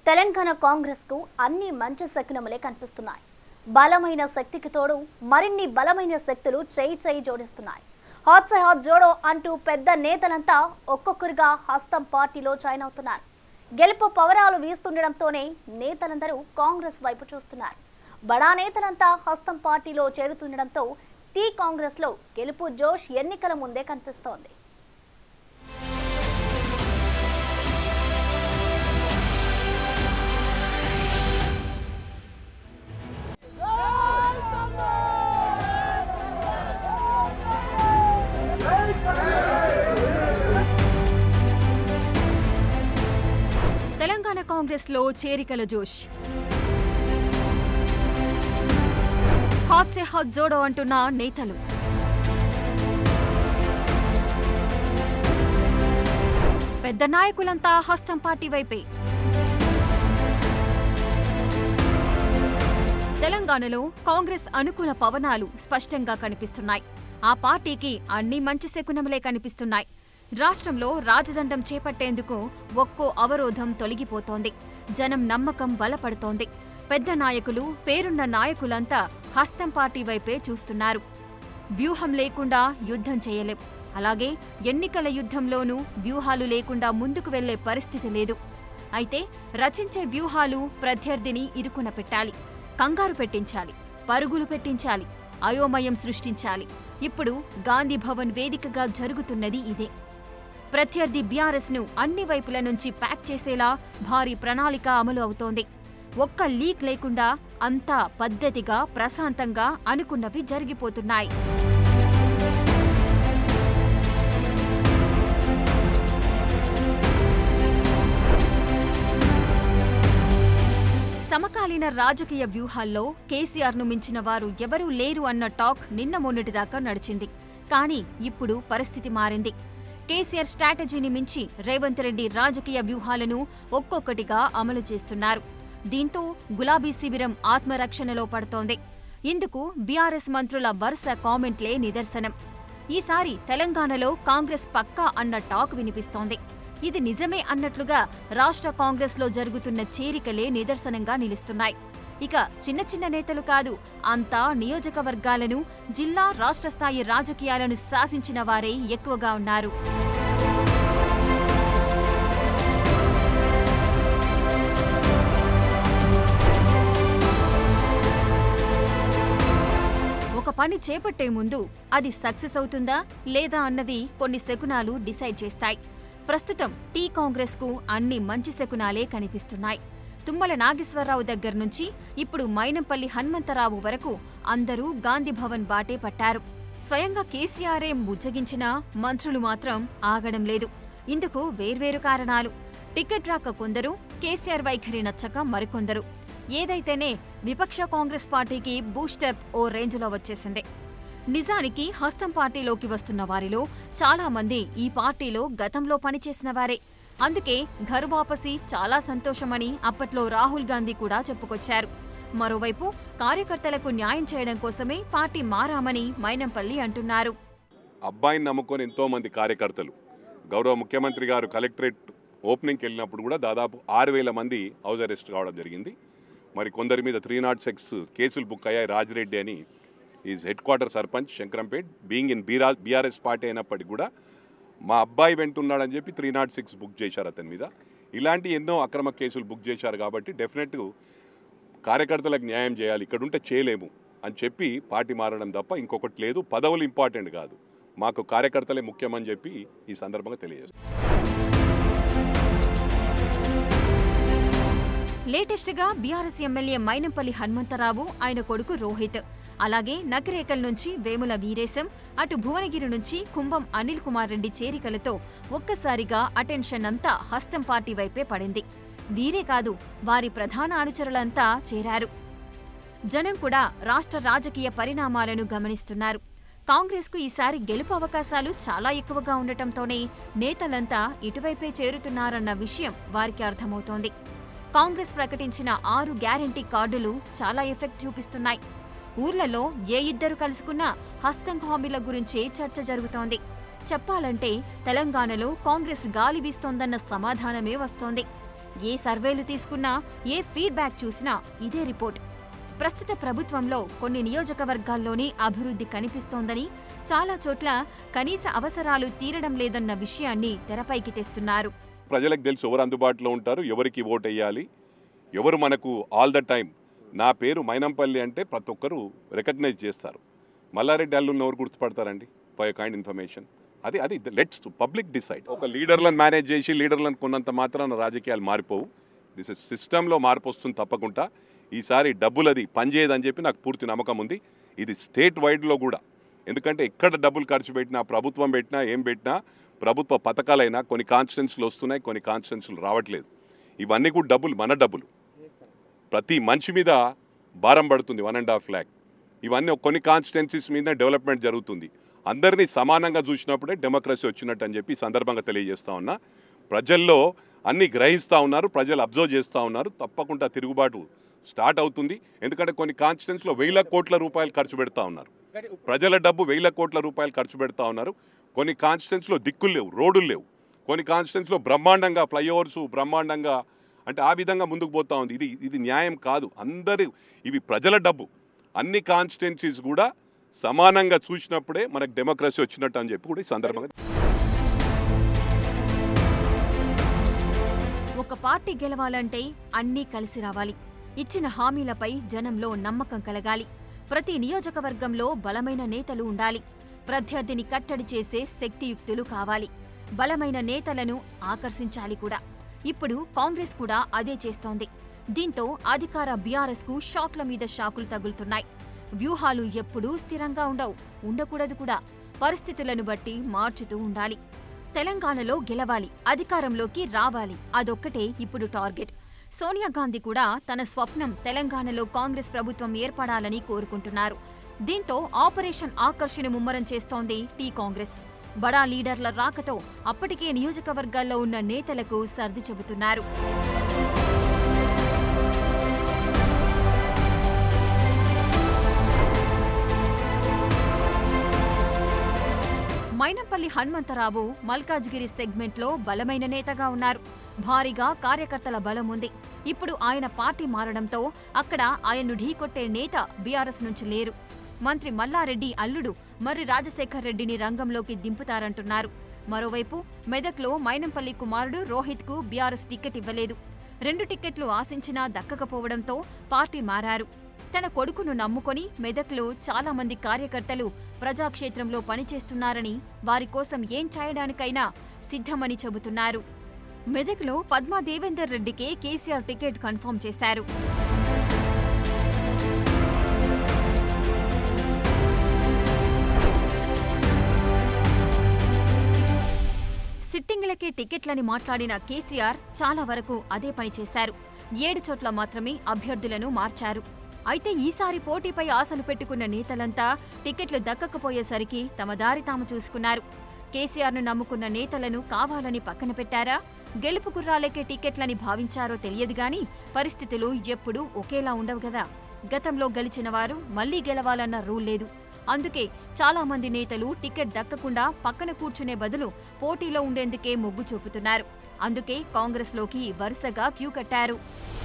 తెలంగాణ కాంగ్రెస్ కు అన్ని మంచి శకునములే కనిపిస్తున్నాయి బలమైన శక్తికి తోడు మరిన్ని బలమైన శక్తులు చేయి చేయి జోడిస్తున్నాయి హాట్ సే హాట్ జోడో అంటూ పెద్ద నేతలంతా ఒక్కొక్కరుగా హస్తం పార్టీలో జాయిన్ అవుతున్నారు గెలుపు పవరాలు వీస్తుండడంతోనే నేతలందరూ కాంగ్రెస్ వైపు చూస్తున్నారు బడా నేతలంతా హస్తం పార్టీలో చేరుతుండడంతో టీ కాంగ్రెస్ లో గెలుపు జోష్ ఎన్నికల ముందే కనిపిస్తోంది తెలంగాణ కాంగ్రెస్లో చేరికల జోష్ హాట్ సే హాట్ జోడో అంటున్న నేతలు పెద్ద నాయకులంతా హస్తం పార్టీ వైపే తెలంగాణలో కాంగ్రెస్ అనుకూల పవనాలు స్పష్టంగా కనిపిస్తున్నాయి ఆ పార్టీకి అన్ని మంచి శకునములే కనిపిస్తున్నాయి రాష్ట్రంలో రాజదండం చేపట్టేందుకు ఒక్కో అవరోధం తొలగిపోతోంది జనం నమ్మకం బలపడుతోంది పెద్ద నాయకులు పేరున్న నాయకులంతా హస్తం పార్టీ వైపే చూస్తున్నారు వ్యూహం లేకుండా యుద్ధం చేయలేం అలాగే ఎన్నికల యుద్ధంలోనూ వ్యూహాలు లేకుండా ముందుకు వెళ్లే పరిస్థితి లేదు అయితే రచించే వ్యూహాలు ప్రత్యర్థిని ఇరుకున పెట్టాలి కంగారు పెట్టించాలి పరుగులు పెట్టించాలి అయోమయం సృష్టించాలి ఇప్పుడు గాంధీ భవన్ వేదికగా జరుగుతున్నది ఇదే ప్రత్యర్థి బీఆర్ఎస్ ను అన్ని వైపుల నుంచి ప్యాక్ చేసేలా భారీ ప్రణాళిక అమలు అవుతోంది ఒక్క లీక్ లేకుండా అంతా పద్ధతిగా ప్రశాంతంగా అనుకున్నవి జరిగిపోతున్నాయి సమకాలీన రాజకీయ వ్యూహాల్లో కేసీఆర్ను మించిన వారు ఎవరూ లేరు అన్న టాక్ నిన్న మొన్నటిదాకా నడిచింది కానీ ఇప్పుడు పరిస్థితి మారింది కేసీఆర్ స్ట్రాటజీని మించి రేవంత్ రెడ్డి రాజకీయ వ్యూహాలను ఒక్కొక్కటిగా అమలు చేస్తున్నారు దీంతో గులాబీ శిబిరం ఆత్మరక్షణలో పడుతోంది ఇందుకు బీఆర్ఎస్ మంత్రుల వరుస కామెంట్లే నిదర్శనం ఈసారి తెలంగాణలో కాంగ్రెస్ పక్కా అన్న టాక్ వినిపిస్తోంది ఇది నిజమే అన్నట్లుగా రాష్ట్ర కాంగ్రెస్లో జరుగుతున్న చేరికలే నిదర్శనంగా నిలుస్తున్నాయి ఇక చిన్న చిన్న నేతలు కాదు అంతా నియోజకవర్గాలను జిల్లా రాష్ట్ర స్థాయి రాజకీయాలను శాసించిన వారే ఎక్కువగా ఉన్నారు ఒక పని చేపట్టే ముందు అది సక్సెస్ అవుతుందా లేదా అన్నది కొన్ని శకునాలు డిసైడ్ చేస్తాయి ప్రస్తుతం టీ కాంగ్రెస్ కు అన్ని మంచి శకునాలే కనిపిస్తున్నాయి తుమ్మల నాగేశ్వరరావు దగ్గర నుంచి ఇప్పుడు మైనంపల్లి హనుమంతరావు వరకు అందరూ గాంధీ భవన్ బాటే పట్టారు స్వయంగా కేసీఆరే ముజ్జగించినా మంత్రులు మాత్రం ఆగడం లేదు ఇందుకు వేర్వేరు కారణాలు టికెట్ రాక కొందరు కేసీఆర్ వైఖరి నచ్చక మరికొందరు ఏదైతేనే విపక్ష కాంగ్రెస్ పార్టీకి బూస్టప్ ఓ రేంజ్లో వచ్చేసింది నిజానికి హస్తం పార్టీలోకి వస్తున్న వారిలో చాలా మంది ఈ పార్టీలో గతంలో పనిచేసిన వారే అందుకే ఘర్ వాపసి చాలా సంతోషమని అప్పట్లో రాహుల్ గాంధీ కూడా చెప్పుకొచ్చారు మరోవైపు కార్యకర్తలకు న్యాయం చేయడం కోసమే పార్టీ మారామని మైనంపల్లి అంటున్నారు అబ్బాయిని నమ్ముకొని ఎంతో మంది కార్యకర్తలు గౌరవ ముఖ్యమంత్రి గారు కలెక్టరేట్ ఓపెనింగ్కి వెళ్ళినప్పుడు కూడా దాదాపు ఆరు వేల మంది హౌస్ అరెస్ట్ కావడం జరిగింది మరి కొందరి మీద త్రీ నాట్ సిక్స్ కేసులు బుక్ అయ్యాయి రాజిరెడ్డి అని is head quarter sarpanch Shankarampet being in బీరా బీఆర్ఎస్ పార్టీ అయినప్పటికీ కూడా మా అబ్బాయి వెంటున్నాడని చెప్పి త్రీ నాట్ సిక్స్ బుక్ చేశారు అతని మీద ఇలాంటి ఎన్నో అక్రమ కేసులు బుక్ చేశారు కాబట్టి డెఫినెట్ కార్యకర్తలకు న్యాయం చేయాలి ఇక్కడ ఉంటే చేయలేము అని చెప్పి పార్టీ మారడం తప్ప ఇంకొకటి లేదు పదవులు ఇంపార్టెంట్ కాదు మాకు కార్యకర్తలే ముఖ్యమని చెప్పి ఈ సందర్భంగా తెలియజేస్తాం లేటెస్ట్ గా బీఆర్ఎస్ ఎమ్మెల్యే మైనంపల్లి హనుమంతరావు ఆయన కొడుకు రోహిత్ అలాగే నకిరేకల్ నుంచి వేముల వీరేశం అటు భువనగిరి నుంచి కుంభం అనిల్ కుమార్ రెడ్డి చేరికలతో ఒక్కసారిగా అటెన్షన్ అంతా హస్తం పార్టీ వైపే పడింది వీరే కాదు వారి ప్రధాన అనుచరులంతా చేరారు జనం కూడా రాష్ట్ర రాజకీయ పరిణామాలను గమనిస్తున్నారు కాంగ్రెస్కు ఈసారి గెలుపు అవకాశాలు చాలా ఎక్కువగా ఉండటంతోనే నేతలంతా ఇటువైపే చేరుతున్నారన్న విషయం వారికి అర్థమవుతోంది కాంగ్రెస్ ప్రకటించిన ఆరు గ్యారంటీ కార్డులు చాలా ఎఫెక్ట్ చూపిస్తున్నాయి ఊర్లలో ఏ ఇద్దరు కలుసుకున్నా హస్తం హామీల గురించే చర్చ జరుగుతోంది చెప్పాలంటే తెలంగాణలో కాంగ్రెస్ గాలి వీస్తోందన్న సమాధానమే వస్తోంది ఏ సర్వేలు తీసుకున్నా ఏ ఫీడ్బ్యాక్ చూసినా ఇదే రిపోర్ట్ ప్రస్తుత ప్రభుత్వంలో కొన్ని నియోజకవర్గాల్లోనే అభివృద్ధి కనిపిస్తోందని చాలా చోట్ల కనీస అవసరాలు తీరడం లేదన్న విషయాన్ని తెరపైకి తెస్తున్నారు ప్రజలకు తెలుసు ఎవరు అందుబాటులో ఉంటారు ఎవరికి ఓట్ వేయాలి ఎవరు మనకు ఆల్ ద టైం నా పేరు మైనంపల్లి అంటే ప్రతి ఒక్కరు రికగ్నైజ్ చేస్తారు మల్లారెడ్డి అల్లుని ఎవరు గుర్తుపడతారండి ఫర్ కైండ్ ఇన్ఫర్మేషన్ అది అది లెట్స్ పబ్లిక్ డిసైడ్ ఒక లీడర్లను మేనేజ్ చేసి లీడర్లను కొన్నంత మాత్రాన రాజకీయాలు మారిపోవు దిస్ ఇస్ సిస్టంలో మార్పు వస్తుంది తప్పకుండా ఈసారి డబ్బులు అది పనిచేయదని చెప్పి నాకు పూర్తి నమ్మకం ఉంది ఇది స్టేట్ వైడ్లో కూడా ఎందుకంటే ఎక్కడ డబ్బులు ఖర్చు పెట్టినా ప్రభుత్వం పెట్టినా ఏం పెట్టినా ప్రభుత్వ పథకాలైనా కొన్ని కాన్స్టిట్యున్సీలు వస్తున్నాయి కొన్ని కాన్స్టిట్యున్సీలు రావట్లేదు ఇవన్నీ కూడా డబ్బులు మన డబ్బులు ప్రతి మనిషి మీద భారం పడుతుంది వన్ అండ్ హాఫ్ ల్యాక్ ఇవన్నీ కొన్ని కాన్స్టిట్యున్సీస్ మీద డెవలప్మెంట్ జరుగుతుంది అందరినీ సమానంగా చూసినప్పుడే డెమోక్రసీ వచ్చినట్టు అని చెప్పి ఈ సందర్భంగా తెలియజేస్తా ఉన్నా ప్రజల్లో అన్ని గ్రహిస్తూ ఉన్నారు ప్రజలు అబ్జర్వ్ చేస్తూ ఉన్నారు తప్పకుండా తిరుగుబాటు స్టార్ట్ అవుతుంది ఎందుకంటే కొన్ని కాన్స్టిట్యున్సీలో వేల కోట్ల రూపాయలు ఖర్చు పెడతా ఉన్నారు ప్రజల డబ్బు వేల కోట్ల రూపాయలు ఖర్చు పెడతా ఉన్నారు కొన్ని కాన్స్టిట్యున్సీలో దిక్కులు లేవు రోడ్లు లేవు కొన్ని కాన్స్టిట్యున్సీలో బ్రహ్మాండంగా ఫ్లైఓవర్స్ బ్రహ్మాండంగా అంటే ఆ విధంగా ముందుకు పోతా ఉంది ఇది ఇది న్యాయం కాదు అందరి ఇవి ప్రజల డబ్బు అన్ని కాన్స్టిట్యున్సీస్ కూడా సమానంగా చూసినప్పుడే మనకు డెమోక్రసీ వచ్చినట్టు అని చెప్పి కూడా ఈ సందర్భంగా ఒక పార్టీ గెలవాలంటే అన్నీ కలిసి రావాలి ఇచ్చిన హామీలపై జనంలో నమ్మకం కలగాలి ప్రతి నియోజకవర్గంలో బలమైన నేతలు ఉండాలి ప్రత్యర్థిని కట్టడి చేసే శక్తియుక్తులు కావాలి బలమైన నేతలను ఆకర్షించాలి కూడా ఇప్పుడు కాంగ్రెస్ కూడా అదే చేస్తోంది దీంతో అధికార బీఆర్ఎస్కు షాక్ల మీద షాకులు తగులుతున్నాయి వ్యూహాలు ఎప్పుడూ స్థిరంగా ఉండవు ఉండకూడదు కూడా పరిస్థితులను బట్టి మార్చుతూ ఉండాలి తెలంగాణలో గెలవాలి అధికారంలోకి రావాలి అదొక్కటే ఇప్పుడు టార్గెట్ సోనియా గాంధీ కూడా తన స్వప్నం తెలంగాణలో కాంగ్రెస్ ప్రభుత్వం ఏర్పడాలని కోరుకుంటున్నారు దీంతో ఆపరేషన్ ఆకర్షణ ముమ్మరం చేస్తోంది టీ కాంగ్రెస్ బడా లీడర్ల రాకతో అప్పటికే నియోజకవర్గాల్లో ఉన్న నేతలకు సర్ది చెబుతున్నారు మైనంపల్లి హనుమంతరావు మల్కాజ్గిరి సెగ్మెంట్లో బలమైన నేతగా ఉన్నారు భారీగా కార్యకర్తల బలం ఉంది ఇప్పుడు ఆయన పార్టీ మారడంతో అక్కడ ఆయన్ను ఢీకొట్టే నేత బీఆర్ఎస్ నుంచి లేరు మంత్రి మల్లారెడ్డి అల్లుడు మర్రి రాజశేఖర్ రెడ్డిని రంగంలోకి దింపుతారంటున్నారు మరోవైపు మెదక్లో మైనంపల్లి కుమారుడు రోహిత్కు బీఆర్ఎస్ టికెట్ ఇవ్వలేదు రెండు టిక్కెట్లు ఆశించినా దక్కకపోవడంతో పార్టీ మారారు తన కొడుకును నమ్ముకొని మెదక్లో చాలా మంది కార్యకర్తలు ప్రజాక్షేత్రంలో పనిచేస్తున్నారని వారి కోసం ఏం చేయడానికైనా సిద్ధమని చెబుతున్నారు మెదక్లో పద్మా దేవేందర్ రెడ్డికే కేసీఆర్ టికెట్ కన్ఫర్మ్ చేశారు సిట్టింగులకే టికెట్లని మాట్లాడిన కేసీఆర్ చాలా వరకు అదే పని చేశారు ఏడు చోట్ల మాత్రమే అభ్యర్థులను మార్చారు అయితే ఈసారి పోటీపై ఆశలు పెట్టుకున్న నేతలంతా టికెట్లు దక్కకపోయేసరికి తమ దారి తాము చూసుకున్నారు కేసీఆర్ను నమ్ముకున్న నేతలను కావాలని పక్కన పెట్టారా గెలుపు గుర్రాలకే టికెట్లని భావించారో తెలియదు గాని పరిస్థితులు ఎప్పుడూ ఒకేలా ఉండవు కదా గతంలో గెలిచిన వారు మళ్లీ గెలవాలన్న రూల్ లేదు అందుకే చాలా మంది నేతలు టికెట్ దక్కకుండా పక్కన కూర్చునే బదులు పోటీలో ఉండేందుకే మొగ్గు చూపుతున్నారు అందుకే కాంగ్రెస్లోకి వరుసగా క్యూ కట్టారు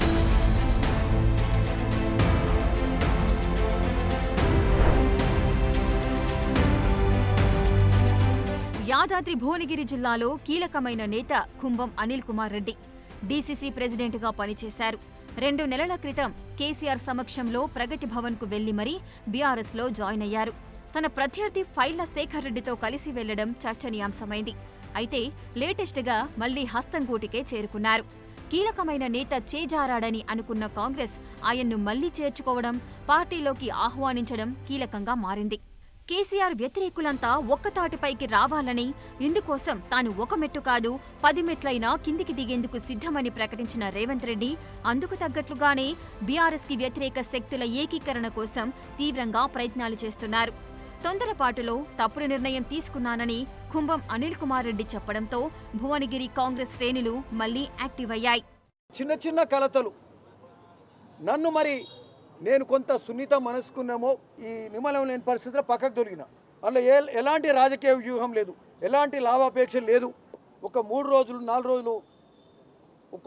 యాదాద్రి భువనగిరి జిల్లాలో కీలకమైన నేత కుంభం అనిల్ కుమార్ రెడ్డి డీసీసీ ప్రెసిడెంట్గా పనిచేశారు రెండు నెలల క్రితం కేసీఆర్ సమక్షంలో ప్రగతి భవన్కు వెళ్లి మరీ బీఆర్ఎస్లో జాయిన్ అయ్యారు తన ప్రత్యర్థి ఫైళ్ల శేఖర్ రెడ్డితో కలిసి వెళ్లడం చర్చనీయాంశమైంది అయితే లేటెస్ట్గా మళ్లీ హస్తంగూటికే చేరుకున్నారు కీలకమైన నేత చేజారాడని అనుకున్న కాంగ్రెస్ ఆయన్ను మళ్లీ చేర్చుకోవడం పార్టీలోకి ఆహ్వానించడం కీలకంగా మారింది కేసీఆర్ వ్యతిరేకులంతా ఒక్కతాటిపైకి రావాలని ఇందుకోసం తాను ఒక మెట్టు కాదు పది మెట్లైనా కిందికి దిగేందుకు సిద్ధమని ప్రకటించిన రేవంత్ రెడ్డి అందుకు తగ్గట్లుగానే బీఆర్ఎస్కి వ్యతిరేక శక్తుల ఏకీకరణ కోసం తీవ్రంగా ప్రయత్నాలు చేస్తున్నారు తొందరపాటులో తప్పుడు నిర్ణయం తీసుకున్నానని కుంభం అనిల్ కుమార్ రెడ్డి చెప్పడంతో భువనగిరి కాంగ్రెస్ శ్రేణులు మళ్లీ యాక్టివ్ అయ్యాయి చిన్న చిన్న కలతలు నన్ను మరి నేను కొంత సున్నిత మనసుకున్నామో ఈ నిమ్మలం లేని పరిస్థితిలో పక్కకు దొరికిన అందులో ఏ ఎలాంటి రాజకీయ వ్యూహం లేదు ఎలాంటి లాభాపేక్ష లేదు ఒక మూడు రోజులు నాలుగు రోజులు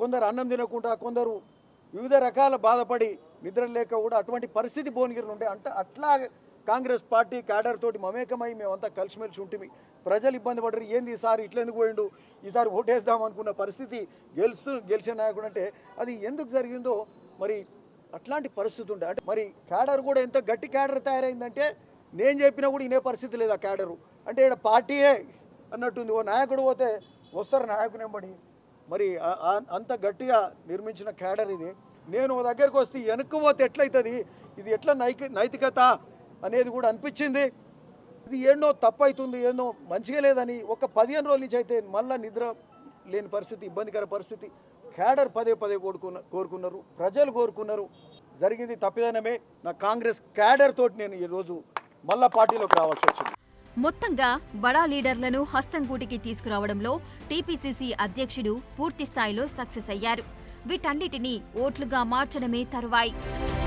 కొందరు అన్నం తినకుండా కొందరు వివిధ రకాల బాధపడి నిద్ర లేక కూడా అటువంటి పరిస్థితి భువనగిరిలో ఉండే అంటే అట్లా కాంగ్రెస్ పార్టీ క్యాడర్ తోటి మమేకమై మేమంతా కలిసిమెలిసి ఉంటుంది ప్రజలు ఇబ్బంది పడరు ఏంది ఈసారి ఇట్లా ఎందుకు పోయిండు ఈసారి ఓటేద్దాం అనుకున్న పరిస్థితి గెలుస్తూ గెలిచిన నాయకుడు అంటే అది ఎందుకు జరిగిందో మరి అట్లాంటి పరిస్థితి ఉండే అంటే మరి క్యాడర్ కూడా ఎంత గట్టి క్యాడర్ తయారైందంటే నేను చెప్పినా కూడా ఇనే పరిస్థితి లేదు ఆ క్యాడరు అంటే ఇక్కడ పార్టీయే అన్నట్టుంది ఓ నాయకుడు పోతే వస్తారు నాయకుని వెంబడి మరి ఆ- ఆ- అంత గట్టిగా నిర్మించిన క్యాడర్ ఇది నేను ఓ దగ్గరకు వస్తే వెనక్కి పోతే ఎట్లయితుంది ఇది ఎట్లా నైకి నైతికత అనేది కూడా అనిపించింది ఇది ఏంటో తప్పు అవుతుంది ఏందో మంచిగా లేదని ఒక పదిహేను రోజుల నుంచి అయితే మళ్ళా నిద్ర లేని పరిస్థితి ఇబ్బందికర పరిస్థితి క్యాడర్ పదే పదే కోరుకున్న కోరుకున్నారు ప్రజలు కోరుకున్నారు జరిగింది తప్పిదనమే నా కాంగ్రెస్ క్యాడర్ తోటి నేను ఈరోజు మళ్ళా పార్టీలోకి రావాల్సి వచ్చింది మొత్తంగా బడా లీడర్లను హస్తంగూటికి తీసుకురావడంలో టీపీసీసీ అధ్యక్షుడు పూర్తిస్థాయిలో సక్సెస్ అయ్యారు వీటన్నిటినీ ఓట్లుగా మార్చడమే తరువాయి